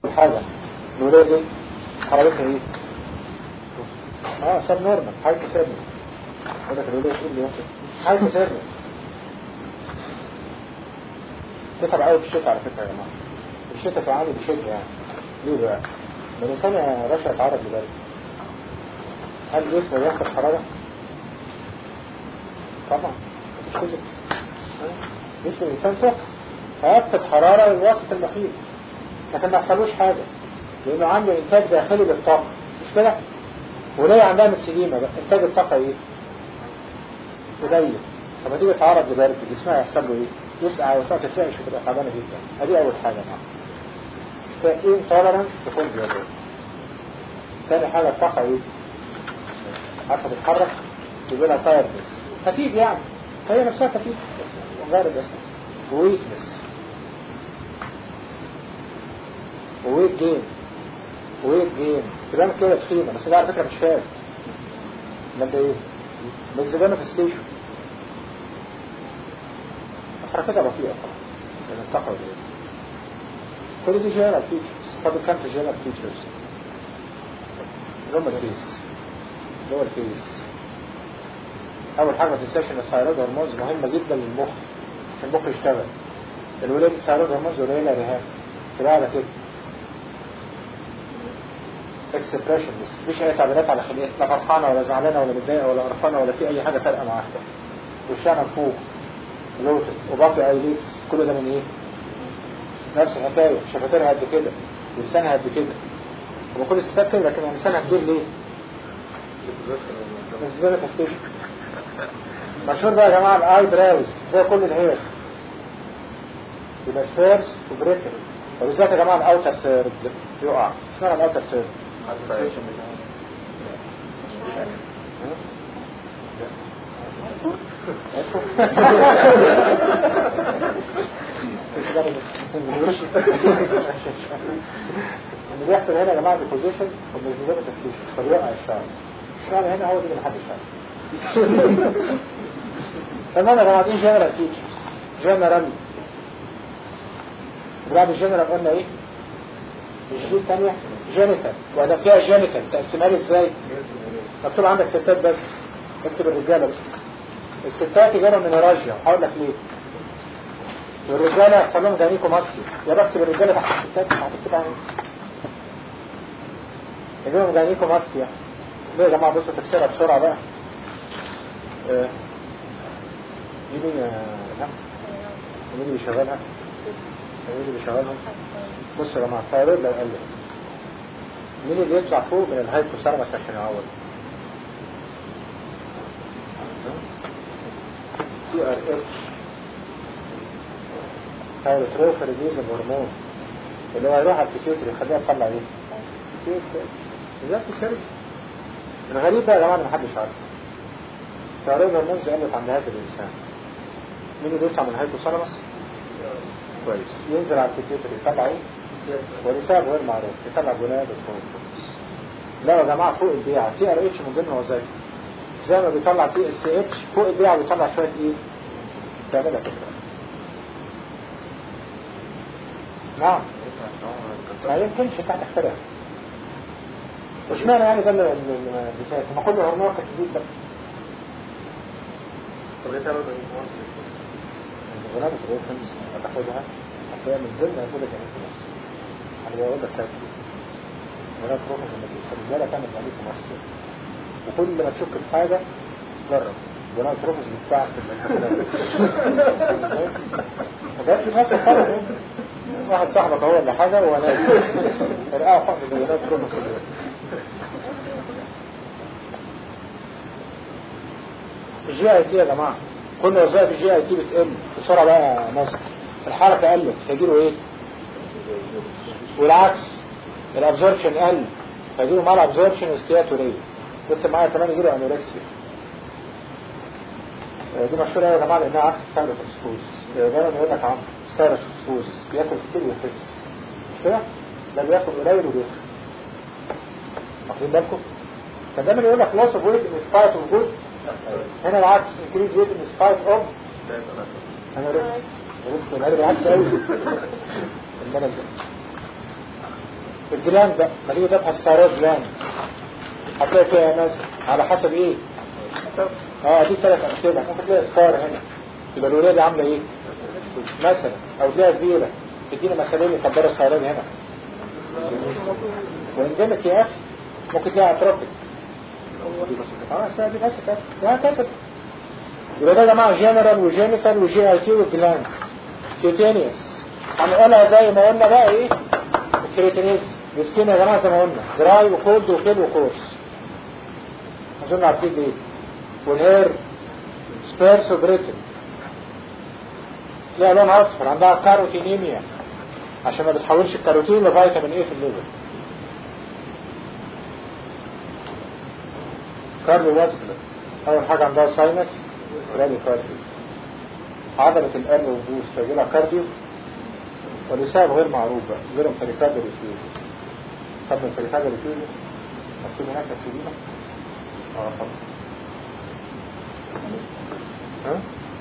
حاجة الولاية دي حرارتها ايه اه سب نورمال حاجة سيرمال يقول لك الولاية تقول لي يمكن حاجة سيرمال تتعب قوي في الشتاء على فكرة يا جماعة الشتاء تعاني بشدة يعني ليه بقى؟ ده الإنسان يا باشا يتعرض لبرد هل جسمه بياخد حرارة؟ طبعا مفيش فيزيكس جسم الإنسان سخن هيفقد حرارة للوسط المحيط لكن ما يحصلوش حاجة لأنه عنده إنتاج داخلي للطاقة مش كده؟ وليه عندها مسليمة بقى إنتاج الطاقة إيه؟ قليل لما تيجي تتعرض لبرد جسمها يحصل له إيه؟ يسقع وتقعد تترعش وتبقى تعبانة جدا أدي أول حاجة معاها إيه انتولرنس تكون بيضاء تاني حاجة الطاقة إيه؟ عارفة تتحرك تجي لها تايرنس خفيف يعني هي نفسها خفيف بس غير بس ويكنس وويت جين ويت جين تبان كده تخينة بس ده على فكرة مش فات ده ده ايه؟ بس ده في ستيشن حركتها بطيئة طبعا لأن الطاقة دي كل دي جنرال فيتشرز فاضل كام في جنرال فيتشرز اللي هم الفيس اللي هو الفيس أول حاجة ما تنساش إن الثايرويد هرمونز مهمة جدا للمخ عشان المخ يشتغل الولاد الثايرويد هرمونز قليلة رهاب تبقى على كده اكسبريشن بس مفيش أي تعبيرات على خليها لا فرحانة ولا زعلانة ولا متضايقة ولا قرفانة ولا في أي حاجة فارقة معاها وشها منفوخ لوتر وباقي ايليتس كل ده من ايه؟ نفس الحكاية شفتينها قد كده ولسانها قد كده هو كل الستات كده لكن لسانها كبير ليه؟ بالنسبة تفتيش مشهور بقى يا جماعة الاي براوز زي كل الهير يبقى سبيرس وبريتل وبالذات يا جماعة الاوتر سيرد يقع اشمعنى الاوتر سيرد؟ اللي بيحصل هنا يا جماعة ديبوزيشن ومنزلات تستيشن فبيقع الشعر الشعر هنا هو دي اللي محدش عارف تمام يا جماعة دي جنرال فيتشرز جنرال بعد الجنرال قلنا ايه؟ الجديد الثانية جينيتال وده فيها جينيتال تقسمها لي ازاي؟ مكتوب عندك ستات بس اكتب الرجالة بس الستات يجروا من الراجيا هقول لك ليه والرجالة يحصل لهم جانيكو مصري يا بكتب الرجالة تحت الستات هتكتب عنهم يجروا جانيكو مصري يعني ليه يا جماعة بصوا تفسيرها بسرعة بقى آه. دي مين يا لا مين اللي بيشغلها مين اللي بيشغلهم بصوا يا جماعة الثايرويد لو قلت مين اللي يطلع فوق من الهايبوثالاموس عشان يعوض تي ار اتش ثايروتروف ريليز هرمون اللي هو يروح على البيتيوتري يخليها تطلع ايه؟ تي اس اتش ده في سيرج الغريب بقى يا جماعه محدش عارف ثايرويد هرمونز قلت عند هذا الانسان مين اللي يطلع من الهايبوثالاموس؟ كويس ينزل على البيتيوتري يطلع ايه؟ ولسبب غير معروف يطلع جناب الكورتكس لا يا جماعه فوق البيعه تي ار اتش من ضمن وظائفه زي ما بيطلع تي اس اتش فوق البيعه بيطلع شويه ايه؟ تعملها كده نعم ما يمكنش انت هتخترع مش معنى يعني ده اللي بيساعد ما كل هرمونات تزيد بقى طب ليه تعمل الغرام البروتينز هتاخدها هتلاقيها من ضمن اسئله جنين في مصر انا بقول لك سبب الغرام البروتينز لما تيجي الرجاله تعمل جنين في مصر وكل ما تشك في حاجه جرب الغرام البروتينز بتاعك في الانسان ده في ناس طبعا واحد صاحبك هو اللي حاجه وانا فرقعه فقط الغرام البروتينز الجي اي تي يا جماعه كل وظائف الجي اي تي بتقل بسرعه بقى مصر الحركه قلت هيجيله ايه والعكس الابزوربشن قل هيجيله مع الابزوربشن استياتوريه كنت معايا كمان يجيله انوركسيا دي مشهوره يا جماعه لانها عكس السيروتوكسكوز دايما يقول لك عم سيروتوكسكوز بياكل كتير ويخس مش كده؟ ده بياكل قليل وبيخس واخدين بالكم؟ فدايما يقول لك loss of weight in spite of good هنا العكس increase weight in spite of انا رزق رزق العلم العكس قوي المرض ده الجلاند بقى ما تيجي تبحث سعرات جلاند هتلاقي فيها مثلا على حسب ايه اه دي ثلاث امثله ممكن تلاقي اصفار هنا يبقى الولاده عامله ايه مثلا او تلاقي كبيره تدينا مثالين يكبروا السعرات هنا وعندك يا اخي ممكن تلاقي اتروفيك اه اسمها دي بس كده وهكذا يبقى ده يا جماعه جنرال وجينيتال وجي اي تي وجلاند كيوتينيوس هنقولها زي ما قلنا بقى ايه الكريتينيز مسكين يا جماعه زي ما قلنا دراي وكولد وكيل وكورس اظن عارفين ايه والهير سبيرس وبريتل تلاقي لون اصفر عندها كاروتينيميا عشان ما بتحولش الكاروتين لفيتامين ايه في الليفر كارديو واسكولار اول حاجه عندها ساينس راديو كارديو عضله القلب والبوس تجيلها كارديو ولسبب غير معروف بقى غير الفريكارديو ريفيوجن طب الفريكارديو ريفيوجن مكتوب هناك تفسيرينه اه طب ها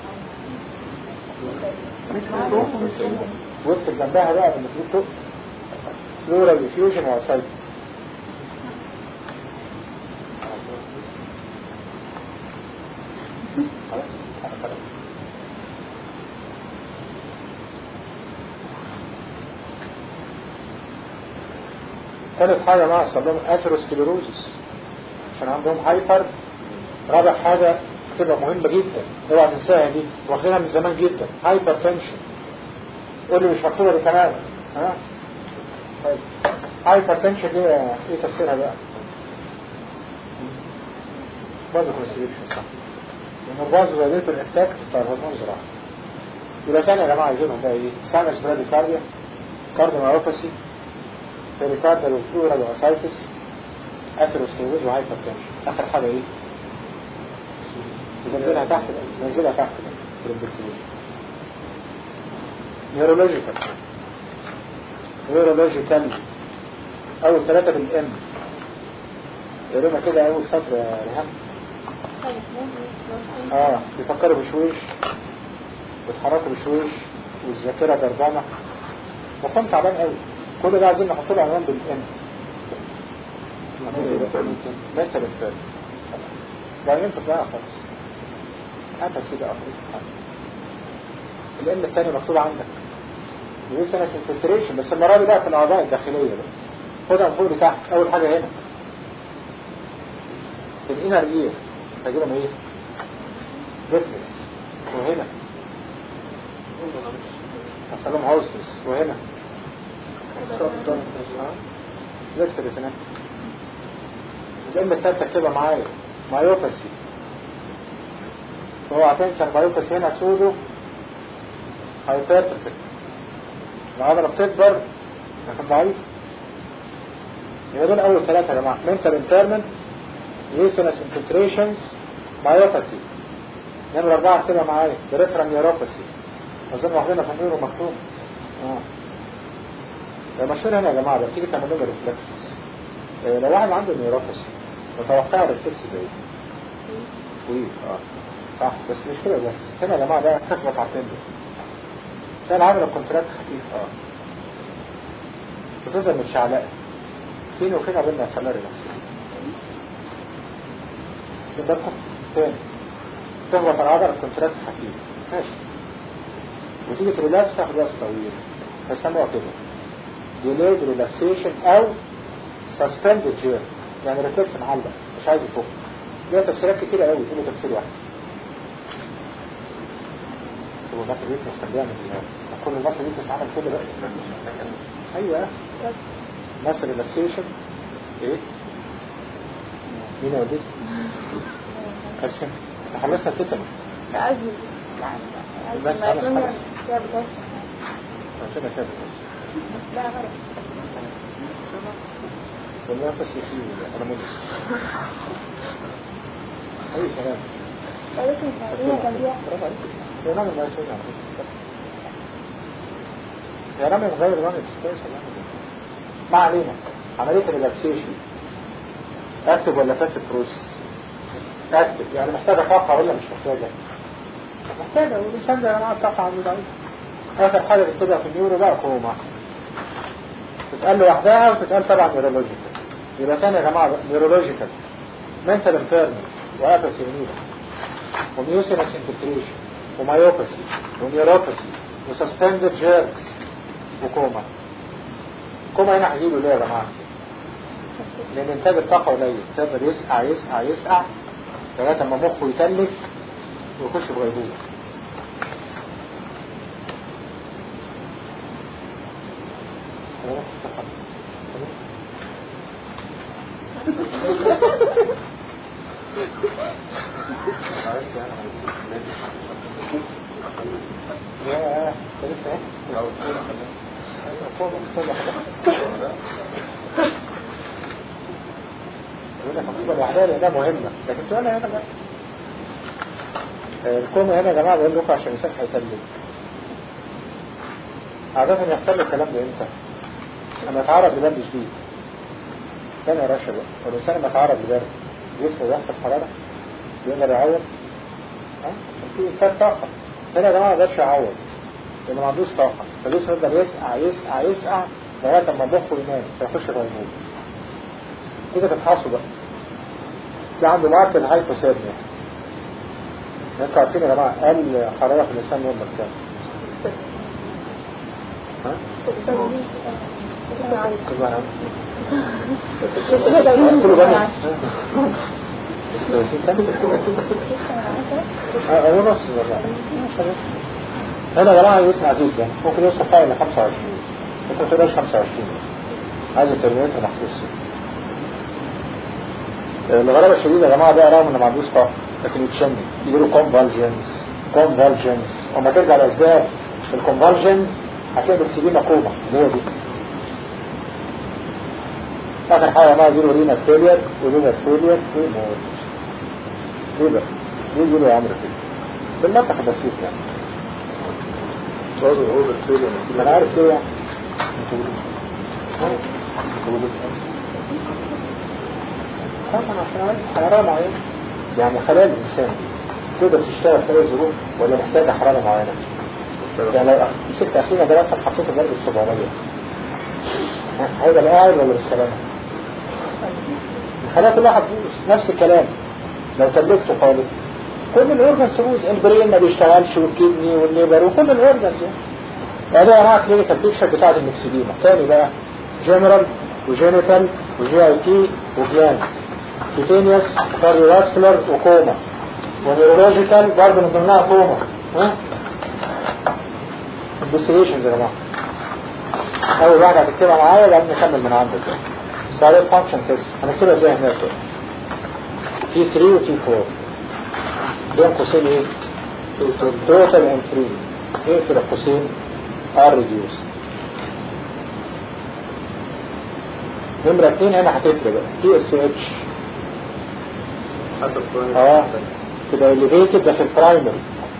واكتب جنبها بقى اللي فيه بلورال ريفيوجن واسايتس خلاص خلاص ثالث حاجة مع لهم اثيروسكليروزس عشان عندهم هايبر رابع حاجة تبقى مهمة جدا اوعى تنساها دي واخدينها من زمان جدا هايبر تنشن قول لي مش مكتوبة دي كمان ها طيب هايبر تنشن دي ايه تفسيرها بقى؟ برضه كونستريكشن صح لانه برضه بدايته الافكت بتاع الهرمون زراعي يبقى تاني يا جماعة عايزينهم بقى ايه؟ ساينس براديكارديا كارديوميوباثي بيريكاردال وفلورال واسايتس اثيروسكليروز وهايبر تنشن اخر حاجة ايه؟ نزلها تحت بقى نزلها تحت بقى في الامبسيلين نيورولوجيكال نيورولوجيكال اول ثلاثة بالام يقولوا كده اول سطر يا ريهام اه بيفكروا بشويش بيتحركوا بشويش والذاكرة جربانة وكنت تعبان قوي كل ده عايزين نحط له عنوان بالام مثل الفيلم وبعدين تطلع خالص هذا سيدة أخرى الام الثاني مكتوب عندك بيقول سنة انفلتريشن بس المرة دي بقى في الأعضاء الداخلية بقى خدها من فوق لتحت أول حاجة هنا الانر اير هجيبهم ايه؟ بيتنس وهنا حصل لهم هاوسنس وهنا لسه هناك الام الثالثة كده معايا مايوباسي هو عتنشن مايوباسي هنا سودو هايبرتروفيك العضلة بتكبر لكن ضعيف يبقى دول أول ثلاثة يا جماعة mental impairment useless infiltrations myopathy نمرة أربعة اكتبها معايا peripheral neuropathy أظن واخدينها في النيورو مكتوب اه ده مشهور هنا يا جماعة ده بتيجي تعمل لهم ريفلكسز لو واحد عنده نيوروباثي متوقع الريفلكس ده ايه؟ ويك اه صح بس مش كده بس هنا يا جماعة ده تخبط على التندر عشان عامل الكونتراكت خفيف اه بتفضل متشعلقة فين وفين قبل ما يحصل لها ريلاكس بالكم تاني تخبط على عضلة الكونتراكت خفيف ماشي وتيجي تريلاكس تاخد وقت طويل فيسموها كده delayed relaxation او suspended jerk يعني ريفلكس معلق مش عايز يفك ليها تفسيرات كتير قوي تقول تفسير واحد هو مصر ويتنس كان بيعمل كل مصر ويتنس عمل كل ده ايوه مصر ريلاكسيشن ايه مين وديت كالسيوم خلصنا التتن بس خلاص خلاص عشان كده لا غير والله بس يحيي انا مدرك اي كلام ولكن تقريبا كان فيها برافو عليك يا رامي ما يسوي يا رامي مغير رامي سبيس ما علينا عملية الريلاكسيشن اكتب ولا باسف بروسيس اكتب يعني محتاجة طاقة ولا مش محتاجة محتاجة والإنسان ده أنا طاقة عنده ضعيف آخر حاجة بتبقى في النيورو بقى كوما تتقال لوحدها وتتقال طبعا نيرولوجيكال يبقى تاني يا جماعة نيرولوجيكال منتال امبيرمنت وابسي ونيرا وميوسينس انفلتريشن ومايوباسي ونيوروباسي وسسبندد جيركس وكوما كوما هنا هجيله ليه يا جماعة؟ لأن إنتاج الطاقة قليل تقدر يسقع يسقع يسقع لغاية أما مخه يتلك ويخش في غيبوبة يا ده لسه ايه؟ يقول لك مكتوبة لوحدها لأنها مهمة لكن تقول هنا بقى الكومة هنا يا جماعة بقول لكم عشان الإنسان هيتلج عادة يحصل له الكلام ده امتى؟ لما يتعرض لبرد شديد كان يا رشا بقى والإنسان لما يتعرض لبرد جسمه بيحصل حرارة يقدر يعوض ها؟ في إنسان طاقة هنا يا جماعة ما يقدرش يعوض لأنه ما عندوش طاقة فجسمه يفضل يسقع يسقع يسقع لغاية لما مخه ينام فيخش في غيبوبة كده تفحصوا بقى في عنده معدل هايبوثيرميا انتوا عارفين يا جماعة أقل حرارة في الإنسان يوم كام؟ ها؟ كل واحد كله بني اه هو نص والله هنا يا جماعة يسمع جدا ممكن يوصل فعلا ل 25 بس ما تقدرش 25 عايز الترميمتر محسوس الغلبة الشديدة يا جماعة ده رغم انه ما عندوش طاقة لكن يتشنج يجيله كونفالجنز كونفالجنز وما ترجع لأسباب الكونفالجنز هتلاقي بكسجين كوما اللي هي دي آخر حاجة يا جماعة يجيله رينا فيلير ولينا فيلير وموت ليه بقى؟ ليه يجيله يا عمرو كده؟ بالمنطق البسيط يعني برضه هو بالفيلم ما انا عارف ليه يعني طبعا عشان عايز حرارة معينة يعني خلايا الإنسان تقدر تشتغل في أي ظروف ولا محتاجة حرارة معينة يعني لو مسكت أخينا ده مثلا حطيته برد ب 700 هيبقى قاعد ولا بالسلامة؟ الخلايا كلها هتبوظ نفس الكلام لو تلفته خالص كل الاورجنز تبوظ البرين ما بيشتغلش والكدني والليبر وكل الاورجنز يعني ده يا جماعه كلينيكال بيكشر بتاعت المكسديما تاني بقى جنرال وجينيتال وجي اي تي وجيان كيتينيوس كارديوفاسكولار وكوما ونيورولوجيكال برضه من ضمنها كوما ها انفستيجيشنز يا جماعه اول واحده هتكتبها معايا وبعدين نكمل من عندك ساري فانكشن تيست هنكتبها ازاي هناك تي 3 وتي 4 بين قوسين ايه توتال اند فري اقفل القوسين ار ريديوس نمرة اتنين هنا هتفرق بقى تي اس اتش حتى الفرايم اه تبقى elevated ده في البرايمري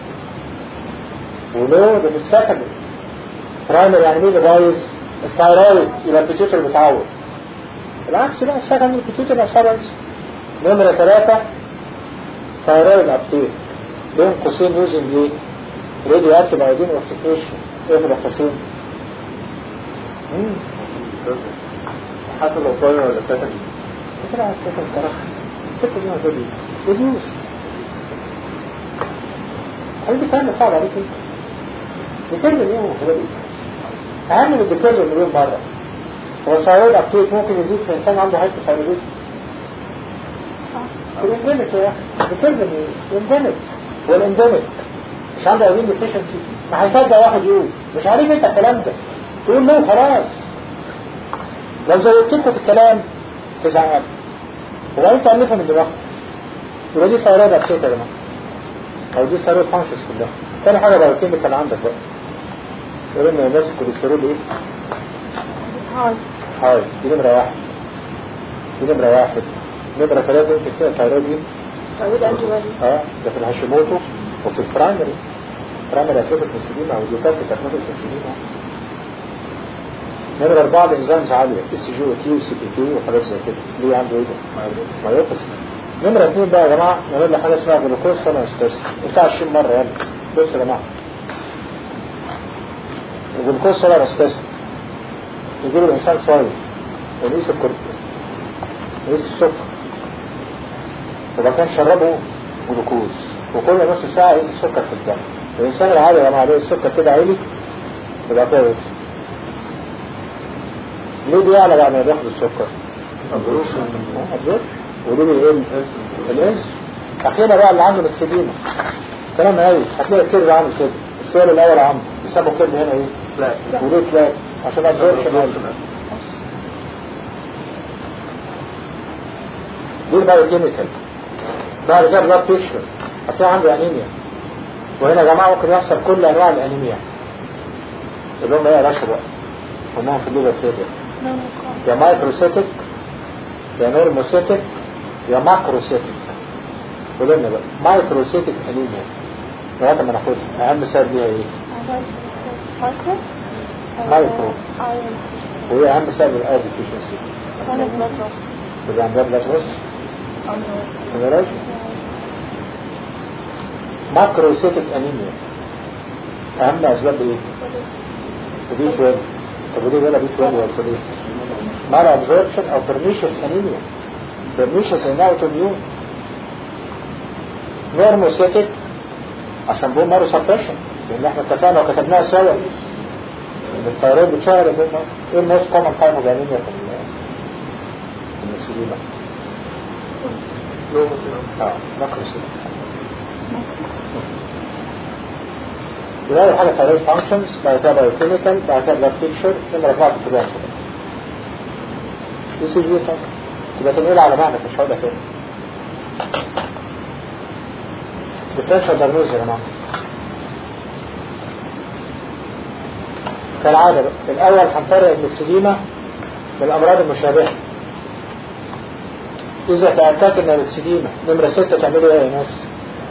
ولو ده في السكندري برايمري يعني مين اللي بايظ الثايرويد يبقى البيتيوتر بتعوض العكس بقى السكندري البيتيوتر نفسها بايظ نمرة ثلاثة ثايرويد ابتيك بين قوسين يوزنج ايه؟ راديو اكتيف ايودين اوكسيديشن ايه في القوسين؟ حتى لو فرايم ولا سكن كده على السكن صراحة الفكرة دي موجودة ريديوس هل دي كلام صعب عليك انت؟ ديترمن ايه هو دي؟ اهم من الديترمن مليون مرة هو الثايرويد ابتيك ممكن يزيد في انسان عنده هايبوثايرويدزم الاندمك يا اخي بتلزم ايه؟ الاندمك والاندمك مش عنده ايدين ديفيشنسي ما هيصدق واحد يقول مش عارف انت الكلام ده تقول له خلاص لو زودت لكم في الكلام تزعل وبعدين تألفها من دماغك يبقى دي ثيرويد ابسيت يا جماعه او دي ثيرويد فانكشنز كلها تاني حاجه لو الكيميكال عندك بقى يقول لنا الناس الكوليسترول ايه؟ هاي هاي دي نمره واحد دي نمره واحد نمره ثلاثه يمكن فيها ثيرويد ايه؟ موجود انتي بودي اه ده في الهاشيموتو وفي البرايمري برايمري اتروفيك انسولين او الجلوكاسيك اتروفيك انسولين نمرة أربعة الإنزيمز عالية اس جي وتي وسي بي كي وحاجات زي كده ليه عنده إيه ده؟ مايوبس نمرة اثنين بقى يا جماعة نعمل له حاجة اسمها جلوكوز فانوستاس بتاع 20 مرة يلا بصوا يا جماعة الجلوكوز فانوستاس يجي له الانسان صايم ونقيس الكر نقيس السكر وبعد كده نشربه جلوكوز وكل نص ساعة يقيس السكر في الدم الإنسان العادي لما عليه السكر كده عالي يبقى كده يطفي. ليه بيعلى بعد ما بياخد السكر؟ أبزور وليه بيقل؟ الإنس أخيرا بقى اللي عنده مكسدينة كلام هاي هتلاقي الكيرف عامل كده السؤال الأول عامل يسموا كيرف هنا إيه؟ لا وليه فلات عشان أبزوربشن عالي دي البايوكيميكال بعد كده بلاد بيكشر هتلاقي عنده انيميا وهنا يا جماعه ممكن يحصل كل انواع الانيميا اللي هم ايه يا رشا بقى قلناهم في الليفر فيلر يا مايكروسيتك يا نورموسيتك يا ماكروسيتك قولنا بقى مايكروسيتك انيميا لغايه ما ناخدها اهم سبب ليها ايه؟ مايكرو وهي اهم سبب الاير ديفيشنسي اللي عندها بلاد روس بلاش ماكروسيتك انيميا اهم اسباب ايه؟ وبي 12 طب وليه ولا بي 12 ولا ليه؟ مال ابزوربشن او برنيشس انيميا برنيشس ان اوتو ميون نورموسيتك عشان بون مارو سبريشن لان احنا اتفقنا وكتبناها سوا ان الثيرويد بتشغل ايه الموست كومن تايم اوف انيميا في ال- في المكسديما اه ماكروسيتك يبقى أول حاجة ثيرويد فانكشنز بعد كده بايوكيميكال بعد كده بلاد بيكشر نمرة أربعة في الكتاب دي سي جي فانكشن تبقى تنقل على معنى مش هقول لك ايه ديفرنشال دايجنوز يا جماعة كالعادة بقى الأول هنفرق المكسديما من الأمراض المشابهة إذا تأكدت إن المكسديما نمرة ستة تعملوا إيه يا ناس؟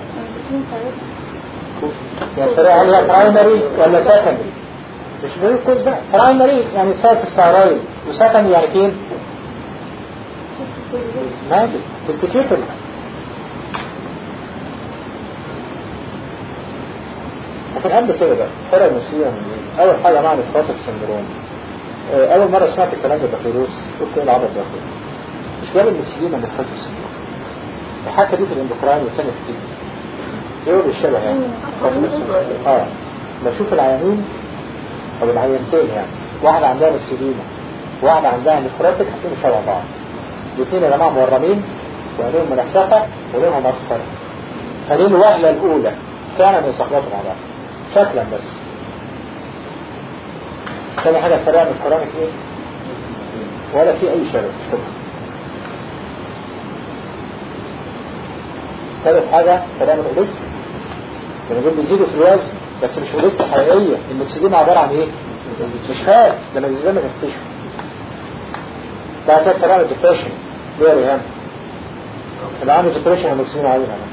يعني الطريقة هل هي برايمري ولا سكندري مش بيقول كويس بقى برايمري يعني سبب في الثيرويد وسكندري يعني فين؟ مادي في البيتيوتري وفي القلب كده بقى فرق نفسيا من إيه؟ أول حاجة معنى الفاتح سندروم آه، أول مرة سمعت الكلام ده بخيروس قلت إيه العبط ده أخويا؟ مش جاب المسيلين من الفاتح سندروم الحكة دي في الاندوكراين والتانية في الكيدني ايه هو بالشبه يعني اه بشوف العيانين او العينتين يعني واحدة عندها مكسدينة واحدة عندها نفراتك هتلاقيهم شبه بعض الاثنين يا جماعة مورمين وعينيهم منفخة ولونهم اصفر هذه الوهلة الاولى فعلا يصحبطوا مع بعض شكلا بس ثاني حاجة الفرق من الكرامك ايه ولا في اي شبه شكرا ثالث حاجة كلام الأوليست لما دول بيزيدوا في الوزن بس مش أوليست حقيقية المكسدين عبارة عن إيه؟ مش فات ده مكسدين من استشفى بعد كده كلام الديبريشن ليه يا ريهام؟ اللي عنده ديبريشن المكسدين عادي معاه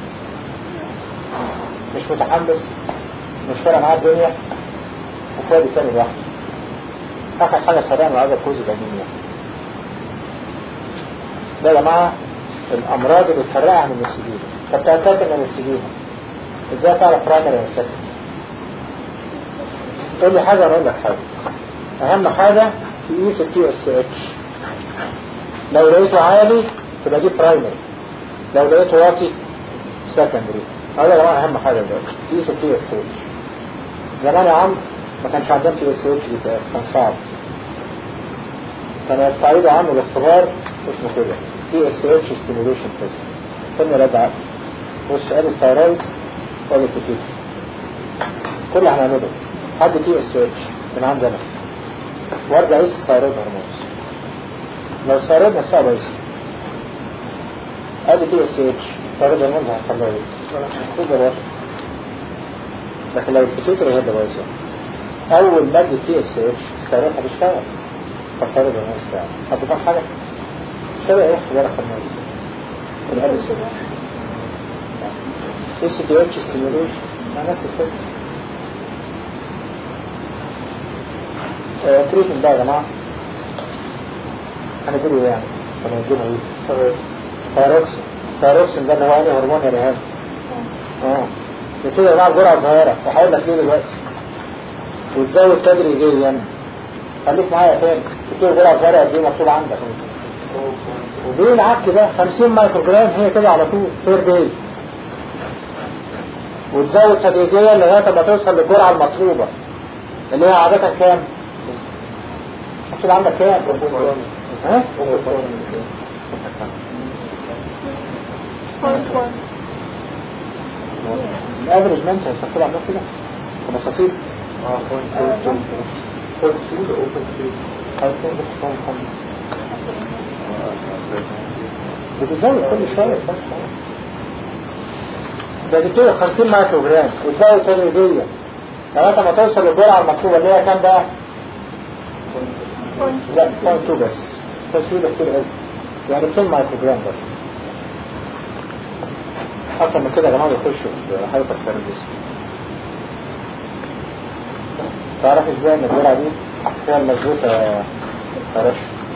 مش متحمس مش فارق معاه الدنيا وفاضي تاني لوحده آخر حاجة سريعا وعايز الكوز الأنيميا ده يا جماعة الأمراض اللي بتفرقها عن المكسدين طب تأكدت من المكسدين ازاي تعرف برايمري ولا سكندري تقول لي حاجة انا اقول لك حاجة اهم حاجة تقيس التي اس اتش لو لقيته عالي تبقى دي برايمري لو لقيته واطي سكندري هذا يا جماعة اهم حاجة دلوقتي تقيس التي اس اتش زمان يا عم ما كانش عندهم تي اس اتش دي كان صعب كانوا يستعيدوا عنه الاختبار اسمه كده تي اس اتش ستيميوليشن تيست ثم رجع بص ادي الثيرويد وادي البيتيوتري كل اللي هنعمله حد تي اس اتش من عندنا وارجع اقيس الثيرويد هرمونز لو الثيرويد نفسها بايظه ادي تي اس اتش الثيرويد هرمونز هيحصل لها ايه؟ تقدر واحد لكن لو البيتيوتري هي اللي بايظه اول ما ادي تي اس اتش الثيرويد هتشتغل فالثيرويد هرمونز بتاعها هتفهم حاجه؟ شبه ايه اختبار الخمار الهدس اس تي اتش ستيميوليشن مع نفس الفكره تريتمنت بقى يا جماعه هنقول ايه يعني هنقول ايه ثايروكسين ثايروكسين ده اللي هو انهي هرمون يا ريهام اه بتبقى يا جماعه جرعه صغيره وهقول لك ليه دلوقتي وتزود تدريجيا خليك معايا تاني تكتب جرعة صغيرة قد ايه مكتوب عندك ودي العك ده 50 مايكرو جرام هي كده على طول بير داي وتزود تدريجيا لغاية ما توصل للجرعة المطلوبة اللي هي عادة كام؟ مكتوب عندك كام؟ ها؟ point one الافرج منت هيستخدم عندك كده كمسافير اه بوينت فور فور سيد اوبن سيد هيكون بتحطهم كم بتزود كل شوية كل شوية ده بتدور 50 مايكرو جرام وتزود تدريجيا لغاية ما توصل للجرعة المطلوبة اللي هي كام بقى؟ point لا 0.2 بس تسويلة كتير قوي يعني 200 مايكرو جرام بس حصل من كده يا جماعة يخشوا في حالة السيرفيس تعرف ازاي ان الجرعة دي فيها المظبوطة يا رش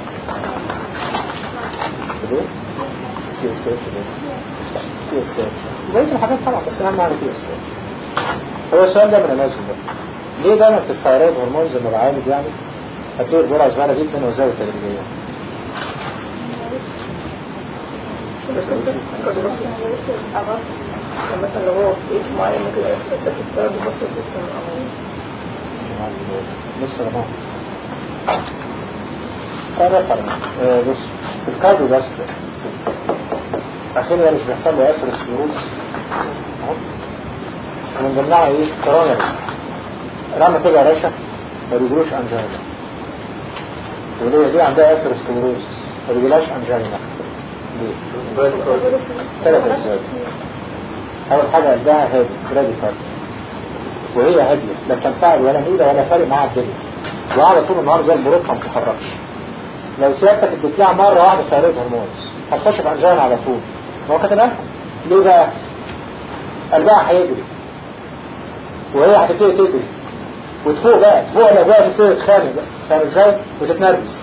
كده سي اس اتش سي اس اتش بقية الحاجات طبعا بس اهم حاجة سي اس اتش هو السؤال ده من الناس ده ليه دايما في الثيرويد هرمونز لما بعالج يعني هتدور جرعة صغيرة جدا وزاوية تدريجية مثلا لو هو في ايد معين ممكن يحتاج تستخدم بس السيستم بص يا جماعة هذا فرق آه، بص في الكارديو بس أخيرا مش بيحصل له أثر السيروز من ضمنها إيه كورونا رمى كده يا باشا ما بيجروش أنجينا وليه دي عندها أثر السيروز ما بيجيلاش أنجينا ليه؟ ثلاث أسباب أول حاجة قلبها هادي برادي فرق وهي هادية لا بتنفعل ولا ميلة ولا فارق معاها الدنيا وقاعدة طول النهار زي البروتة ما بتتحركش لو سيادتك اديت لها مرة واحدة سيارات هرمونز هتخش في انجينا على طول ما هو كاتبها ليه بقى؟ قلبها هيجري وهي هتبتدي تجري وتفوق بقى تفوق الأجواء تبتدي تتخانق بقى فاهم ازاي؟ وتتنرفز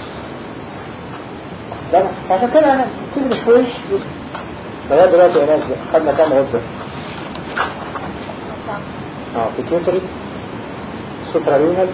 ده عشان كده انا كل مش كويس لغايه دلوقتي يا ناس بقى خدنا كام غده؟ اه بيتيوتري سوبرارينال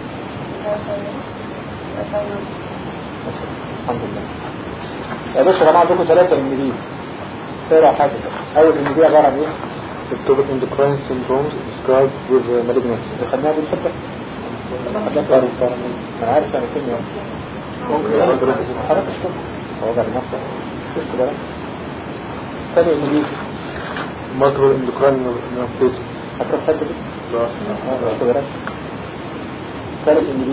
بس الحمد لله يا باشا يا جماعه عندكم ثلاثه ام دي تقرا حاجه اول ام دي عباره عن ايه؟ Ectopic endocrine syndromes described with uh, malignancy. اللي خدناها دي الحته خدناها في الأول. انا عارف انا كلمه ممكن يقدر خلاص اشتغل هو ده المصدر شفت بقى تاني ام دي macro endocrine neoplasm. هتروح الحته دي لا. اه خد بالك ثالث ام دي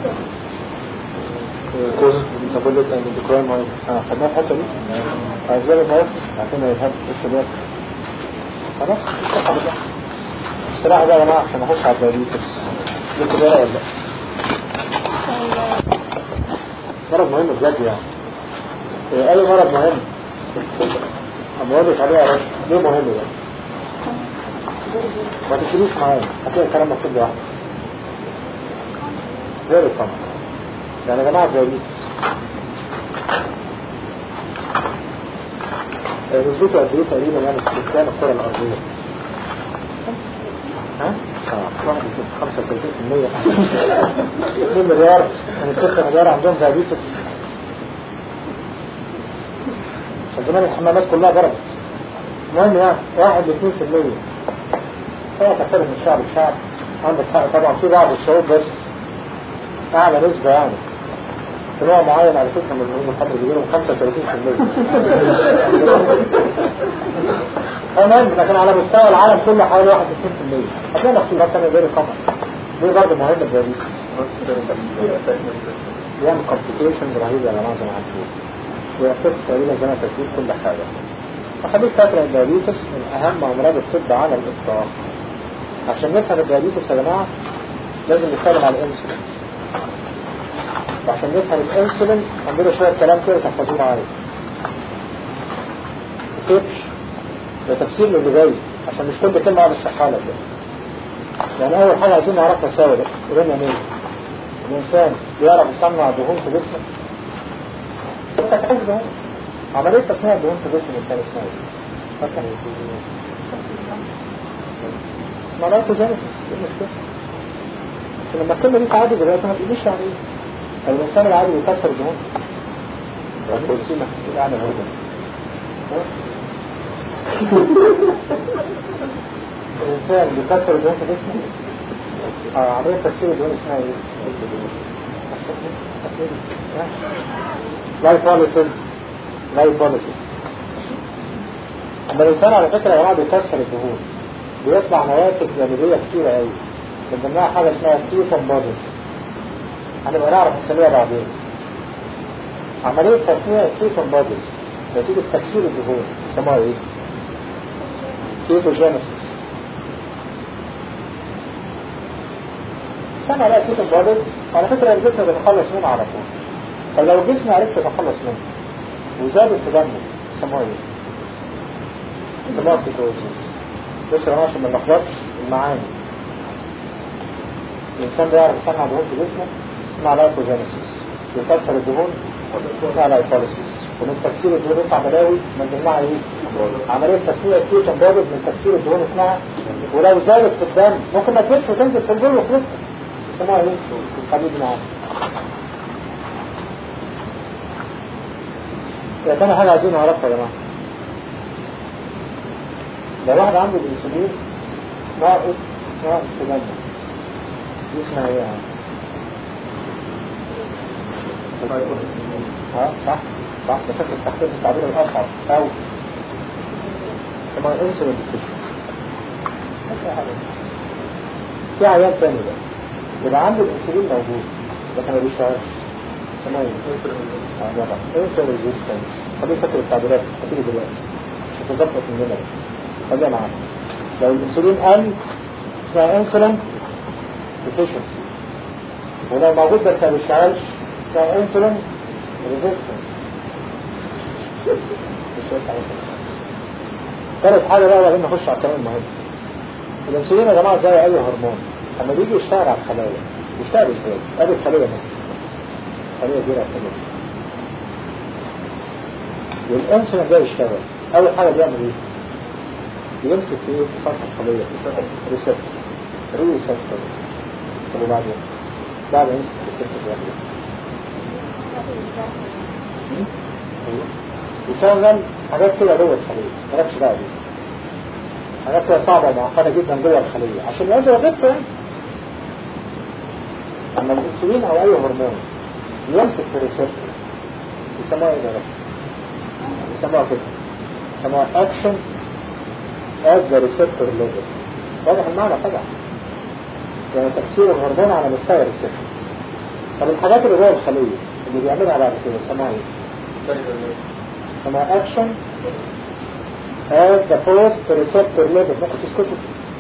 Uh, causes metabolic and endocrine myopathy. اه خدناها الحته دي ازاي المايكس عشان ما يفهم الشباب خلاص الصحة بالله الصراحة بقى يا جماعة عشان اخش على الدايبيتس لكم بقى ولا لا مرض مهم بجد يعني إيه، اي مرض مهم اما اقول لك عليه يا باشا ليه مهم ده ما تشيلوش معايا هتلاقي الكلام مكتوب لوحده غير طبعا يعني يا جماعة الدايبيتس آه، نسبته قد ايه تقريبا يعني في سكان الكرة الأرضية؟ ها؟ اه واحد يكون 35% 2 مليار من 6 مليار عندهم دايابيتس زمان الحمامات كلها ضربت المهم يعني واحد ل 2% هو تختلف من شعب لشعب عندك حق طبعا في بعض الشعوب بس أعلى نسبة يعني في نوع معين على فكرة من المهم الحمر بيجيلهم 35% المهم لكن على مستوى العالم كله حوالي 61% هتلاقي مختلفات تانية غير القمر دي برضه مهمة الدايابيتس بيعمل complications رهيبة على معظم الحالات ويأفكت تقريبا زي ما ترتيب كل حاجة فخليك فاكر ان الدايابيتس من أهم أمراض الطب على الإطلاق عشان نفهم الدايابيتس يا جماعة لازم نتكلم على الانسولين وعشان نفهم الانسولين عندنا شوية كلام كده تحفظوه معايا تبش ده تفسير للي جاي عشان مش كل كلمة اقعد اشرحها لك يعني أول حاجة عايزين نعرفها سوا ده قولنا مين الإنسان بيعرف يصنع دهون في جسمه تصنيع دهون عملية تصنيع دهون في جسم الإنسان اسمها ايه؟ فاكر؟ معناته جينيسيس ايه المشكلة؟ عشان لما الكلمة دي تعدي دلوقتي ما تقوليش يعني ايه؟ الإنسان العادي بيكسر الدهون السيمة الأعلى هو الإنسان بيكسر الدهون في جسمه اه عملية تكسير الدهون اسمها ايه؟ لايبوليسيس لايبوليسيس اما الإنسان على فكرة يا جماعة بيكسر الدهون بيطلع نواتج جانبية كتيرة قوي من ضمنها حاجة اسمها كيتون بوديز هنبقى نعرف نسميها بعدين عملية تصنيع الكيتون بوديز نتيجة تكسير الدهون يسموها ايه؟ كيتوجينيسيس سمع بقى كيتون بوديز على فكرة الجسم بيتخلص منه على طول فلو الجسم عرف يتخلص منه وزادت في دمه يسموها ايه؟ يسموها كيتوجينيسيس بص يا جماعة عشان ما نلخبطش المعاني الإنسان بيعرف يصنع دهون في جسمه اسمها لايكوجينيسيس بيكسر الدهون اسمها لايكوليسيس ومن تكسير الدهون يطلع بلاوي من ضمنها ايه؟ عملية تسمية الكيتون بودز من تكسير الدهون اسمها ولو زادت في الدم ممكن ما تجيبش وتنزل في البول وخلصت اسمها ايه؟ الحديد معانا يا تاني حاجة عايزين نعرفها يا جماعة لو واحد عنده الانسولين ناقص ناقص في دمه دي اسمها ايه يعني؟ اه صح صح بس انت استخدمت التعبير الاصعب او اسمها انسولين ديفيشنسي في عيان تاني بقى يبقى عنده الانسولين موجود لكن ما بيشتغلش اسمها ايه؟ اه جدع انسولين ريزيستنس خليه فاكر التعبيرات هتيجي دلوقتي مش هتظبط مننا خليها معانا لو الانسولين قل اسمها انسولين ديفيشنسي ولو موجود بس ما بيشتغلش اسمها انسولين ريزيستنس ثالث حاجة بقى وبعدين نخش على الكلام المهم الانسولين يا جماعة زي اي هرمون لما بيجي يشتغل على الخلايا يشتغل ازاي؟ ادي الخلية مثلا خلية كبيرة كده والانسولين ده يشتغل اول حاجة بيعمل ايه؟ بيمسك في ايه؟ في سطح الخلية ريسبتور ريسبتور طب وبعدين بعد ما يمسك الريسبتور بيعمل ايه؟ يشغل حاجات كده جوه الخلية مالكش دعوة بيها حاجات كده صعبة ومعقدة جدا جوه الخلية عشان يؤدي وظيفته يعني أما الأنسولين أو أي هرمون يمسك في الريسبتور يسموها إيه ده؟ يسموها كده يسموها أكشن at the receptor level واضح المعنى طبعا يعني تأثير الهرمون على مستوى الريسبتور طب الحاجات اللي جوه الخلية اللي بيعملها بعد كده يسموها ايه؟ يسموها أكشن at the post receptor level ممكن تسكتوا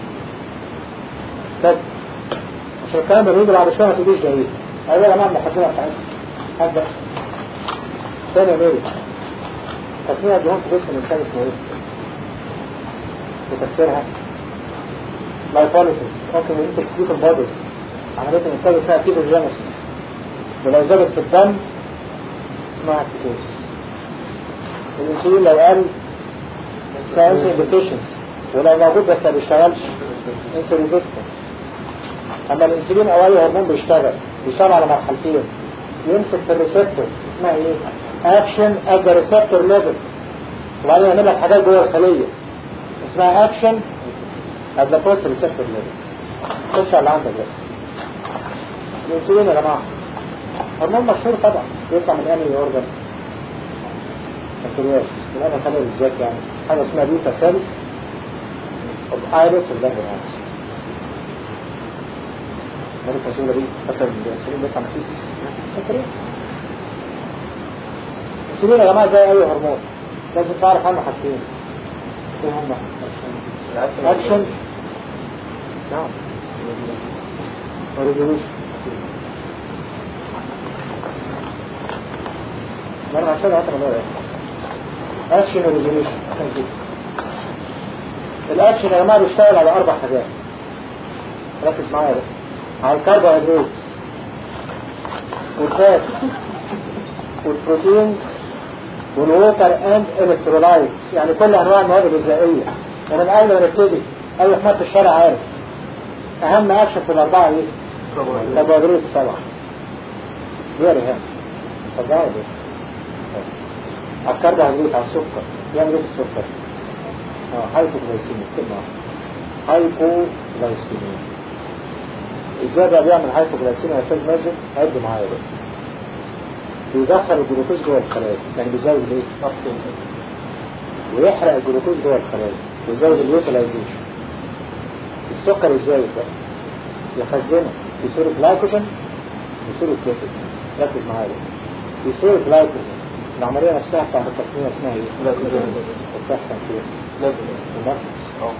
طب عشان الكلام اللي يجي بعد شويه ما تقوليش ده ايه ايوه يا جماعه المحاسبه بتاعتنا هبدا ثاني ميري تصنيع الدهون في جسم الانسان اسمه ايه؟ وتفسيرها لايبوليسيس ممكن يمسك كيتو بوديز عمليه الانسان اسمها كيتوجينيسيس ولو زادت في الدم اسمها كيتوز الانسولين لو قل اسمها انسولين ديفيشنسي ولو موجود بس ما بيشتغلش انسولين ريزيستنس اما الانسولين او اي هرمون بيشتغل بيشتغل على مرحلتين يمسك في الريسبتور اسمها ايه اكشن ات ذا ريسبتور ليفل وبعدين يعمل لك حاجات جوه الخليه اسمها اكشن ات ذا بوست ريسبتور ليفل خش على اللي عندك بقى الانسولين يا جماعه هرمون مشهور طبعا بيطلع من انهي اورجن البنكرياس من انهي خليه بالذات يعني حاجه اسمها بيتا سيلز اوف ايرس والبنكرياس مالك مسؤولة دي فاكر الانسولين بيطلع من فيسس فاكر الانسولين يا جماعة زي اي هرمون لازم تعرف عنه حاجتين ايه هما اكشن نعم وريجوليشن مرة عشان عشان مرة اكشن وريجوليشن الاكشن يا جماعة بيشتغل على اربع حاجات ركز معايا بس على الكربوهيدرات والفات والبروتينز والووتر اند الكترولايتس يعني كل انواع المواد الغذائيه ومن قبل ما نبتدي اي حماد في الشارع عارف اهم اكشن في الاربعه ايه؟ الكربوهيدرات السبعه يا رهان صدقوا ده على الكربوهيدرات على السكر يعمل ايه في السكر؟ اه هايبوغلايسيميا كلمة واحدة هايبوغلايسيميا ازاي بقى بيعمل هايبوغلايسيميا يا استاذ مازن؟ عد معايا بقى بيدخل الجلوكوز جوه الخلايا يعني بيزود ايه؟ ويحرق الجلوكوز جوه الخلايا ويزود اليوتيلايزيشن السكر ازاي بقى؟ يخزنه في صورة جلايكوجين في صورة ليبيد ركز معايا بقى. في صورة جلايكوجين العملية نفسها بتاعت التصنيع اسمها ايه؟ بتحصل فيها المصل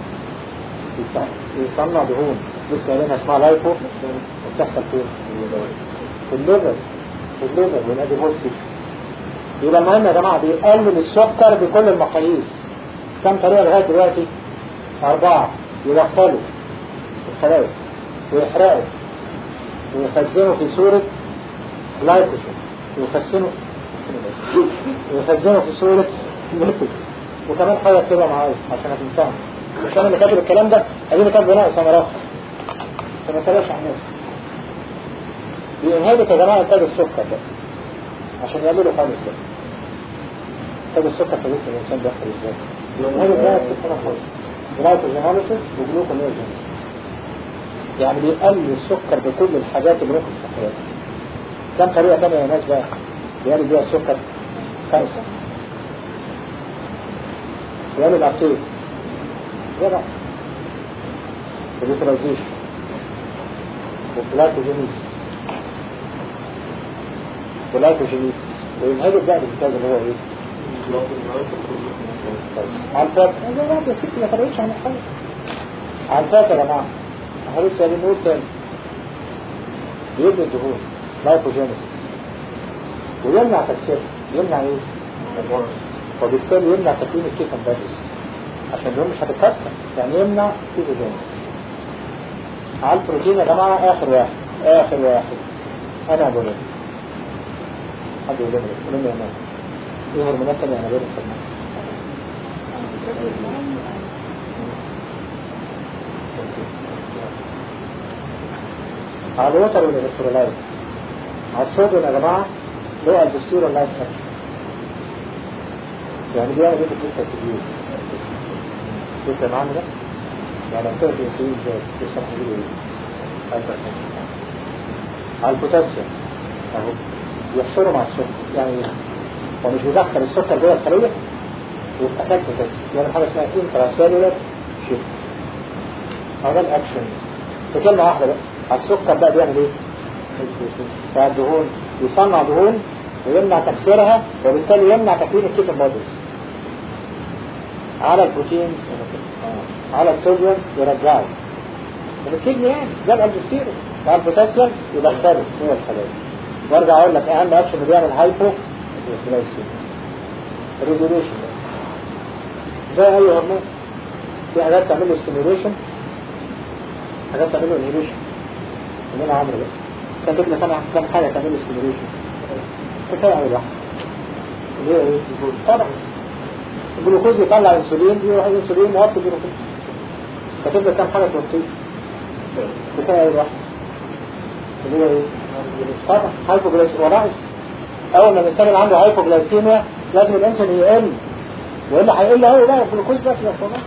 يصنع دهون لسه قايلينها اسمها لايفو وبتحصل فين؟ في الليفر في الليفر والاديبوز يبقى المهم يا جماعة بيقلل السكر بكل المقاييس كم طريقة لغاية دلوقتي؟ أربعة يدخلوا الخلايا ويحرقوا ويخزنوا في صورة جلايكوجين ويخزنوا ويخزنوا في صورة ليبيدز وكمان حاجة كده معايا عشان هتنفهم مش انا اللي كاتب الكلام ده اديني كاتبه ناقص انا راح فما تلاش عن نفسي بينهبط يا جماعة انتاج السكر ده عشان يعملوا خالص ده انتاج السكر في جسم الانسان داخل ازاي بينهبط ده في السنة خالص جلايكوجينوليسيس وجلوكونيوجينيسيس يعني بيقلل السكر بكل الحاجات اللي ممكن تتخيلها كم طريقة تانية يا ناس بقى بيقلل بيها السكر خمسة بيقلل الابتيك جدع اليوترايزيشن والجلايكوجينيس جلايكوجينيس وينهبط بقى الانتاج اللي هو ايه؟ على الفات لا لا يا ستي ما فرقتش عن الحاجة على الفات يا جماعة احنا لسه بنقول تاني بيبني الدهون لايكوجينيس ويمنع تكسيرها يمنع ايه؟ وبالتالي يمنع تكوين الكيكن بادس عشان الدهون مش هتتكسر يعني يمنع كيتوجينيس على البروتين يا جماعة آخر واحد آخر واحد أنا بقول حد يقول لي يقول لي أنا إيه هرمونات تانية أنا بقول لك على الوتر والإلكترولايتس على الصوديوم يا جماعة له الدستور لايت أكشن يعني بيعمل ايه في الجسم الكبير لسه معانا ده يعني لو في انسولين زاد لسه هنجيله ايه هايبرتنشن على البوتاسيوم اهو يحشره مع السكر يعني ايه هو مش بيدخل السكر جوه الخليه ويبقى كان بوتاسيوم يعني حاجه اسمها انتراسيلولار شيفت هو ده الاكشن في كلمه واحده بقى على السكر بقى بيعمل ايه؟ فالدهون يصنع دهون ويمنع تكسيرها وبالتالي يمنع تكوين الكيتون بوديز على البروتينز على الصوديوم يرجعه من الكدني يعني زي الالبوستيرو على البوتاسيوم يدخله جوه الخلايا وارجع اقول لك اهم اكشن اللي بيعمل هايبو جلايسيميا ريجوليشن زي اي هرمون في حاجات تعمل له ستيميوليشن حاجات تعمل له انهيبيشن منها عمرو بقى كان كده كام كام حاجه تعمل له ستيميوليشن كفايه على الواحد اللي هي ايه طبعا الجلوكوز يطلع انسولين يروح الانسولين موطي الجلوكوز فتبدا كام حاجه توطيه كفايه على الواحد اللي هي ايه طبعا هايبوجلايسيميا وناقص اول ما الانسان اللي عنده هايبوجلايسيميا لازم الانسولين يقل والا هيقل قوي بقى الجلوكوز بس يا اخوانا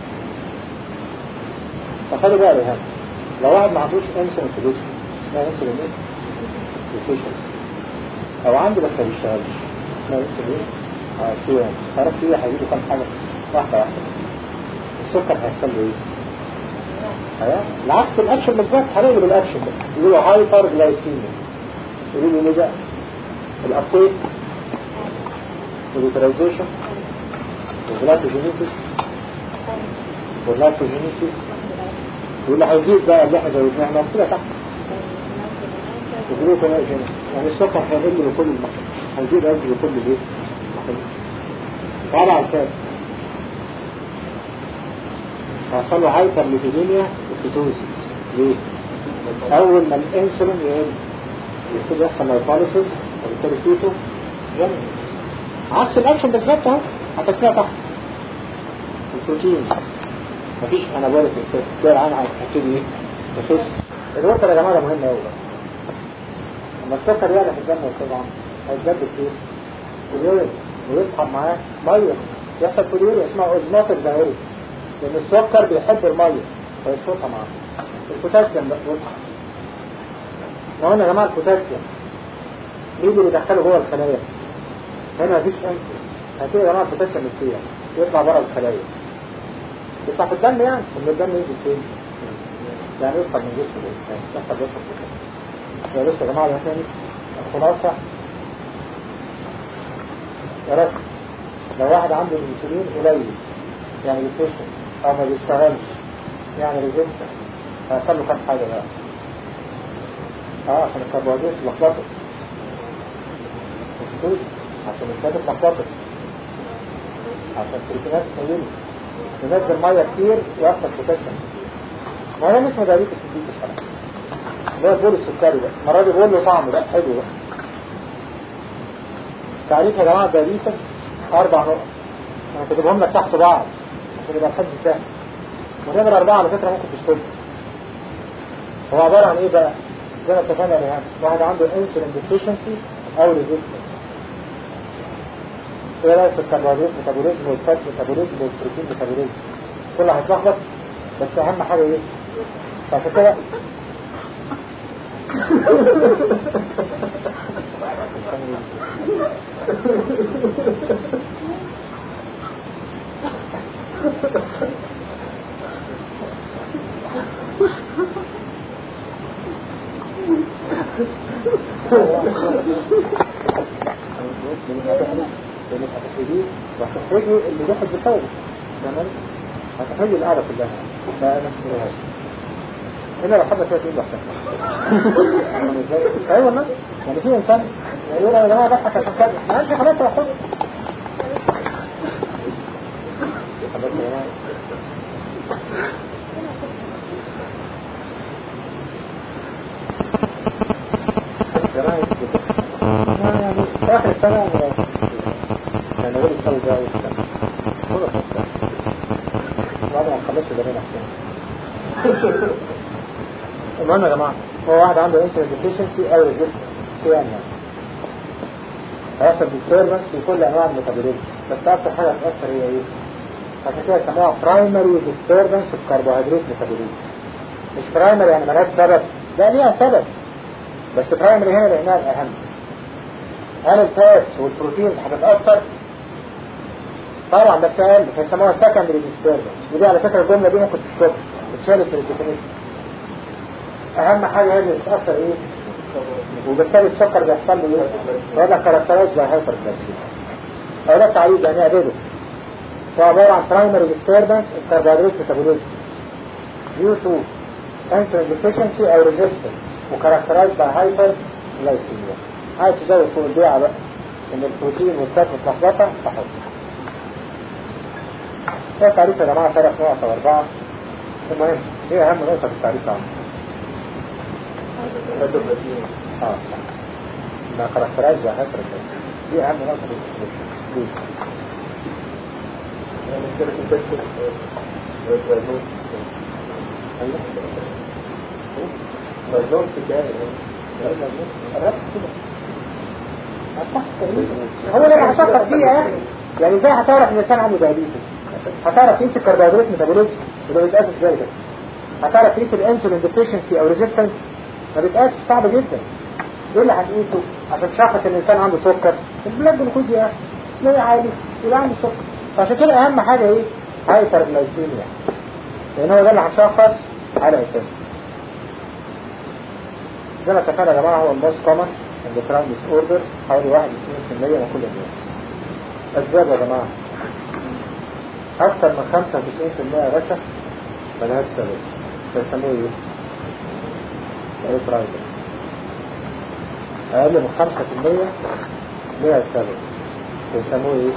فخلي بقى يا لو واحد ما عندوش انسولين في جسمه اسمها انسولين ايه؟ deficiency او عنده بس ما بيشتغلش اسمها انسولين اه سيوم عرفت ايه هيجيله كام حاجه واحده واحده السكر هيحصل له ايه؟ ايوه العكس الاكشن بالظبط هنقلب الاكشن ده يقولوا هايبر جلايسيميا يقولوا لي بقى الابتيك واليوترايزيشن والجلايكوجينيسيس واللايكوجينيسيس واللي هيزيد بقى اللي احنا زودناه احنا كده تحت وجلوكوجينيسيس يعني السكر هيقل بكل المخ هيزيد قصدي بكل الايه؟ طبعا الفات هيحصل له هايبر ليبيديميا وكيتوزيس ليه؟ اول ما الانسولين يقل يبتدي يحصل لايبوليسيس وبالتالي كيتو جينيسيس عكس الاكشن بالظبط اهو هتسميها تحت البروتينز مفيش انابوليك الدور عنها هتبتدي ايه؟ تخس الوتر يا جماعه ده مهم قوي لما السكر يعلى في الدم طبعا هيتجدد ايه؟ اليورين ويسحب معاه ميه يحصل في اليورين اسمها اوزماتيك دايوريس لان السكر بيحب الميه فيشفطها معاه البوتاسيوم بقى يطلع ما قلنا يا جماعه البوتاسيوم مين اللي بيدخله جوه الخلايا؟ هنا مفيش انسولين هتلاقي يا جماعه البوتاسيوم يسيح يطلع بره الخلايا يطلع في الدم يعني من الدم ينزل فين؟ يعني يدخل من جسم الانسان يحصل يدخل في الجسم يا بص يا جماعه ده تاني الخلاصه يا رب لو واحد عنده الانسولين قليل يعني ديفيشن او ما بيشتغلش يعني ريزيستنس هيحصل له كام حاجه بقى اه عشان الكربوهيدرات اتلخبطت مظبوط عشان الفات اتلخبطت عشان البروتينات قليله ينزل ميه كتير ويحصل بوتاسيوم ما هو اسمه دايبيتس البيتس صراحه اللي هو البول السكري ده المره دي بقول له طعم ده حلو ده تعريف يا جماعه دايبيتس اربع نقط انا كاتبهم لك تحت بعض عشان يبقى الحفظ سهل ونمرة أربعة على فكرة ممكن تشتغل هو عبارة عن إيه بقى؟ زي ما اتفقنا يا ريهام واحد عنده انسولين ديفيشنسي أو ريزيستنس ايه رايك في الكربوهيدرات ميتابوليزم والفات ميتابوليزم والبروتين ميتابوليزم كله هيتلخبط بس اهم حاجه ايه فعشان كده لانك هتحتاجيه وهتحتاجي اللي داخل بسببه تمام هتحتاجي القعده كلها ما نفسهاش هنا لو حد فيها تقول لوحدها يعني ازاي ايوه والله يعني في انسان يقول انا يا جماعه بضحك عشان كذا ما قالش خلاص روح خد خلاص يا جماعه يا جماعه يعني في اخر السنه يعني غير السنه ده اول السنه كله خلاص بعد ما نخلص ده بين احسن المهم يا جماعه هو واحد عنده انسولين ديفيشنسي او ريزيستنس سي ام يعني هيحصل ديستربنس في كل انواع الميتابوليزم بس اكتر حاجه هتاثر هي ايه؟ عشان كده يسموها برايمري ديستربنس في الكربوهيدرات ميتابوليزم مش برايمري يعني ملهاش سبب لا ليها سبب بس برايمري هنا لانها الاهم هل الفاتس والبروتينز هتتاثر؟ طبعا بس اقل فيسموها سكندري ديستربنس ودي على فكره الجمله دي ممكن تتكتب اتشالت في الديفينيشن اهم حاجه هي اللي بتاثر ايه؟ وبالتالي السكر بيحصل له ايه؟ يقول لك كاركترايز باي هايبر جلايسيميا اقول لك تعريف يعني اعدده هو عباره عن برايمري ديستربنس الكربوهيدرات ميتابوليزم due to insulin deficiency او resistance وكاركترايز باي هايبر جلايسيميا عايز تزود فوق البيعه بقى ان البروتين والفات متلخبطه فحط ده تعريف يا جماعه ثلاث نقط او اربعه المهم ايه اهم نقطه في التعريف عنه اه صح ده كاركترايز باي هايبر جلايسيميا دي اهم نقطه في التعريف ليه؟ مجنون في جاي هو اللي هشكر فيه يا اخي يعني ازاي هتعرف ان الانسان عنده دايابيتس هتعرف تقيس الكربوهيدرات ميتابوليزم وده بيتقاس ازاي ده هتعرف تقيس الانسولين ديفيشنسي او ريزيستنس ما بيتقاس صعب جدا ايه اللي هتقيسه عشان تشخص ان الانسان عنده سكر البلاد جلوكوز يا اخي تلاقيه عالي يبقى عنده سكر فعشان كده اهم حاجه ايه هايبر جلايسيميا لان هو ده اللي هنشخص على اساسه زي ما اتفقنا يا جماعه هو الموست كومن اندوكراين ديس اوردر حوالي 1 2% من كل الناس اسباب يا جماعه اكثر من 95% يا باشا ملهاش سبب فيسموه ايه؟ ايه برايفت اقل من 5% ليها سبب فيسموه ايه؟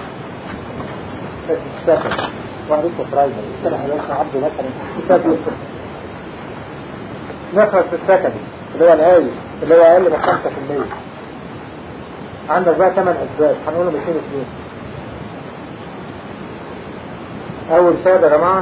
سكن واحد اسمه برايمري كده هيبقى عبده مثلا سكن نخلص في السكن اللي هو الهاي اللي هو اقل من 5% عندك بقى ثمان اسباب هنقولهم اثنين اثنين اول سبب يا جماعه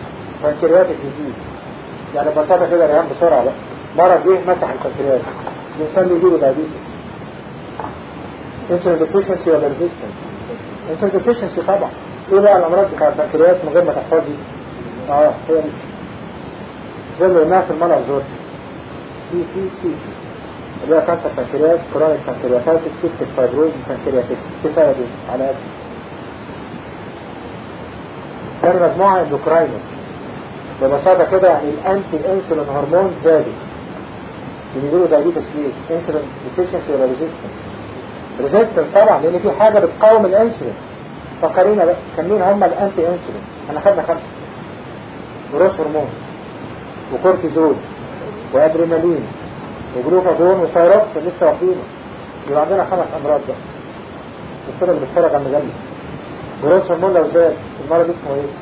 بنكرياتيك ديزيز يعني ببساطه كده ريان بسرعه بقى مرض جه مسح البنكرياس الانسان اللي يجيله دايابيتس انسولين ديفيشنسي ولا ريزيستنس انسولين ديفيشنسي طبعا ايه بقى الامراض بتاع البنكرياس من غير ما تحفظي اه هي دي زي اللي قلناها في المرة الزور سي سي سي اللي هي كانسر بنكرياس كرونيك بنكرياتايتس سيستيك فايبروز بنكرياتيك كفايه دي على قد كان مجموعة اندوكراينر ببساطة كده يعني الانتي انسولين هرمون زادوا بيقولوا دايبيتس ليه؟ انسولين ديفيشنسي ولا ريزيستنس؟ ريزيستنس طبعا لان في حاجة بتقاوم الانسولين فكرينا بقى كان مين هم الانتي انسولين؟ احنا خدنا خمسة جروث هرمون وكورتيزول وادرينالين وجلوكاجون وثايروكس لسه واخدينه يبقى عندنا خمس امراض بقى الدكتور اللي بيتفرج على المجله جروث هرمون لو زاد المرض اسمه ايه؟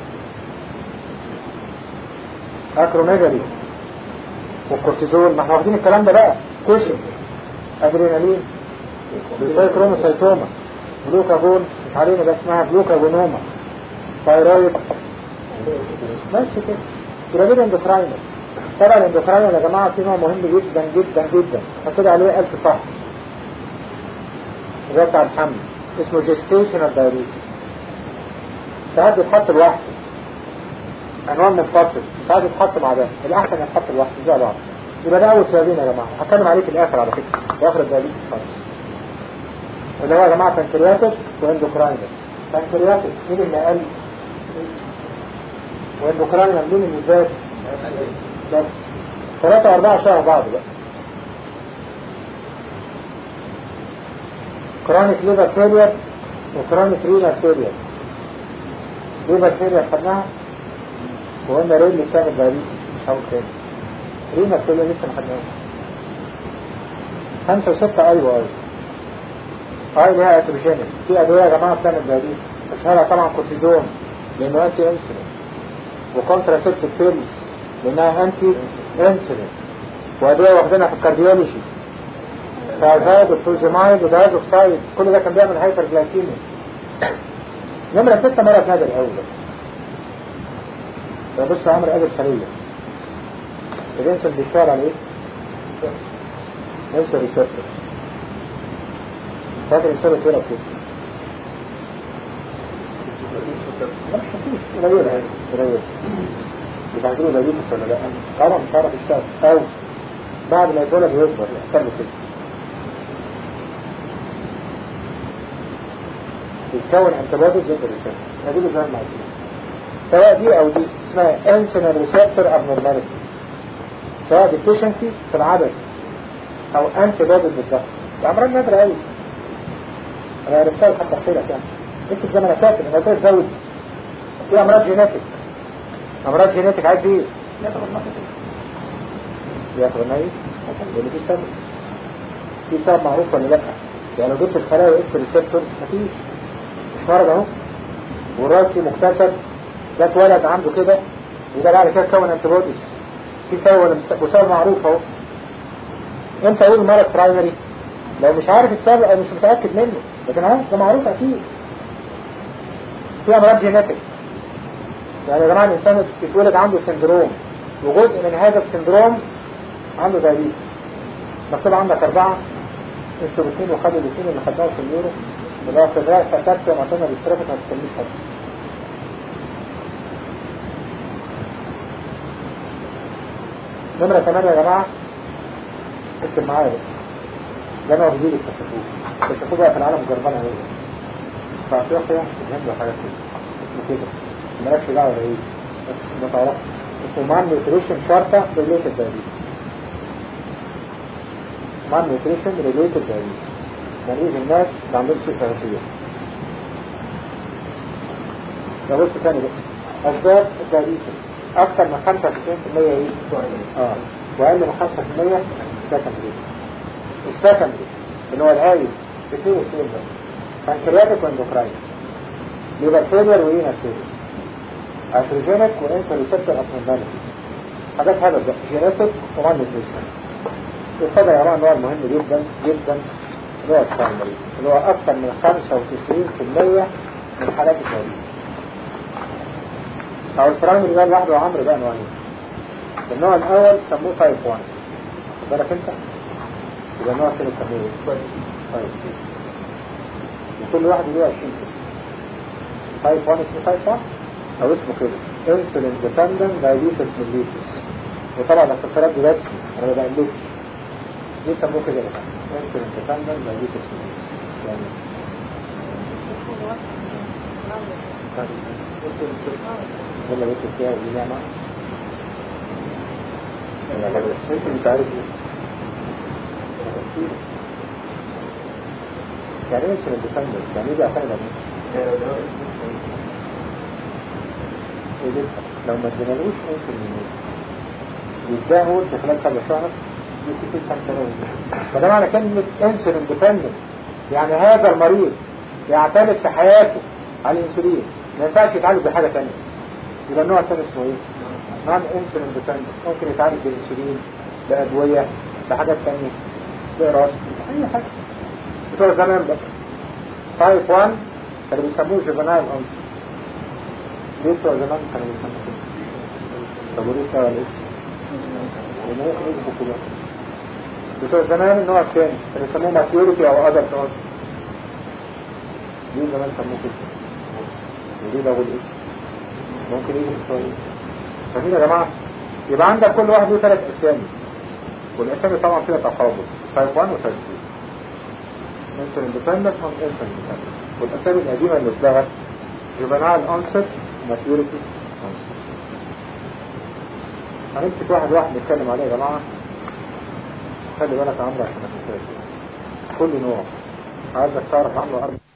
اكروميجالي والكورتيزول ما احنا واخدين الكلام ده بقى كوشن ادرينالين كروموسايتوما جلوكاجون مش علينا ده اسمها جلوكاجونوما ثايرويد بس كده يبقى دي اندوكراينر طبعا الاندوكراينر يا جماعه في نوع مهم جدا جدا جدا حطيت عليه ألف صح ده بتاع الحمل اسمه جيستيشنال دايريتس ساعات بيتحط لوحده انواع منفصل ساعات يتحط مع ده الاحسن يتحط لوحده زي بعض يبقى ده اول سببين يا جماعه هتكلم عليه في الاخر على فكره في اخر الدايريتس خالص اللي هو يا جماعه بنكرياتيك واندوكراينر بنكرياتيك مين اللي قال واندوكراينر مين اللي زاد بس ثلاثة وأربعة شهر بعض بقى كرونيك ليفر فيلير وكرونيك رينال فيلير ليفر فيلير خدناها وقلنا ريل اللي بتعمل دايابيتس مش هقول تاني رينال فيلير لسه ما خدناهاش خمسة وستة أيوة أيوة أيوة ليها اتروجينيك في أدوية يا جماعة بتعمل دايابيتس أشهرها طبعا كورتيزون لأنه أنتي أنسولين وكونتراسيبتيف بيلز لأنها أنتي انسولين وأدوية واخدينها في الكارديولوجي سازايد وفوزيمايد ودايزوكسايد كل ده كان بيعمل هايبر جلايكيميا نمرة ستة مرض نادر أول بص عمر قابل خلية الانسولين بيشتغل على ايه؟ انسولين ريسبتور فاكر الانسولين كده كده قليلة قليلة يبقى له دايبيتس ولا لا طبعا مش هيعرف يشتغل او بعد ما يتولد ويكبر يحصل له كده يتكون انتبادل ضد الرسالة هدول زي ما عايزين سواء دي او دي اسمها انسولين ريسبتور abnormalities سواء ديفيشنسي في العدد او انتي بوديز بالضبط الامراض نادرة قوي انا عرفتها حتى احكي لك يعني انت زي ما انا فاكر انا قلت زود في امراض جينيتك امراض جينيتك عايز ايه؟ ياخد الميت اللي في سبب في سبب معروف ولا لا يعني لو جبت الخلايا واس ريسبتورز مفيش مش مرض اهو والراسي مكتسب ده اتولد عنده كده وده بعد كده كون انتي بوديز في سبب ولا مش سبب وسبب معروف اهو امتى اقول المرض برايمري لو مش عارف السبب او مش متاكد منه لكن اهو ده معروف اكيد في امراض جينيتك يعني يا جماعه الانسان يتولد عنده سندروم وجزء من هذا السندروم عنده دايابيتس مكتوب عندك اربعه انتوا الاثنين وخدوا الاثنين اللي خدناهم في اليورو اللي هو فدراء ساتاكسيا ومعتنا بيشتركوا ما تسميش حاجه نمرة 8 يا جماعة اكتب معايا بقى ده نوع جديد اكتشفوه اكتشفوه بقى في العالم جربانة ايه في افريقيا في الهند وحاجات كده اسمه كده مالكش دعوة ولا ايه بس ما تعرفش اسمه مان نيوتريشن شارتا ريليتد دايابيتس مان نيوتريشن ريليتد دايابيتس يعني ايه الناس ما عندهمش تغذية ده بص تاني بقى اسباب الدايابيتس اكتر من 95% ايه اه واقل من 5% سكندري السكندري اللي هو العالي اثنين واثنين بقى بنكرياتيك واندوكراين ليبر فيلر وإينا فيلر اتروجينيك وانسا ريسبتور ابنورماليتيز حاجات هذا بقى جينيتك ومان نيوتريشن يفضل يا جماعه النوع المهم جدا جدا اللي هو البرايمري اللي هو اكثر من 95% من حالات التواليد او البرايمري ده لوحده عمرو بقى نوعين النوع الاول سموه تايب 1 خد بالك انت يبقى النوع الثاني يسموه ايه؟ طيب وكل واحد له 20 قسم تايب 1 اسمه تايب 1 او اسمه كده انسولين ديبندنت دايبيتس ميليتس وطبعا الاختصارات دي رسمي انا ما بقلبش ليه سموه كده بقى انسولين ديبندنت دايبيتس ميليتس يعني ولا بيت فيها ودي نعمة انت مش عارف ايه يعني ايه انسولين ديبندنت يعني ايه بيعتمد على ايه إيه لو ما ادينالوش انسولين يداه في خلال كذا شهر يكتب كم سنة فده معنى كلمة انسولين ديبندنت يعني هذا المريض يعتمد في حياته على الانسولين ما ينفعش يتعالج بحاجة تانية يبقى النوع الثاني اسمه ايه؟ نون انسولين ديبندنت ممكن يتعالج بالانسولين بأدوية بحاجات تانية بقراص أي حاجة بتوع زمان بقى تايب 1 كانوا بيسموه جوفنايل انسر ليه بتوع زمان كانوا بيسموه كده؟ طب وليه بتوع الاسم؟ لأنه ممكن يجيبوا كده بتوع زمان النوع الثاني كانوا يسموه ماتيوريتي أو أدلت انسر ليه زمان سموه كده؟ وليه لغوا الاسم؟ ممكن يجي بتوع ايه؟ فاهمين يا جماعة؟ يبقى عندك كل واحد له ثلاث اسامي والاسامي طبعا فيها تفاضل تايب 1 وتايب 2 انسولين ديبندنت نون انسولين ديبندنت والاسامي القديمه اللي اتلغت جوفنال انسر ماتيوريتي انسر هنمسك واحد واحد نتكلم عليه يا جماعه خلي بالك يا عمرو عشان ما تنساش كل نوع عايزك تعرف عنه اربع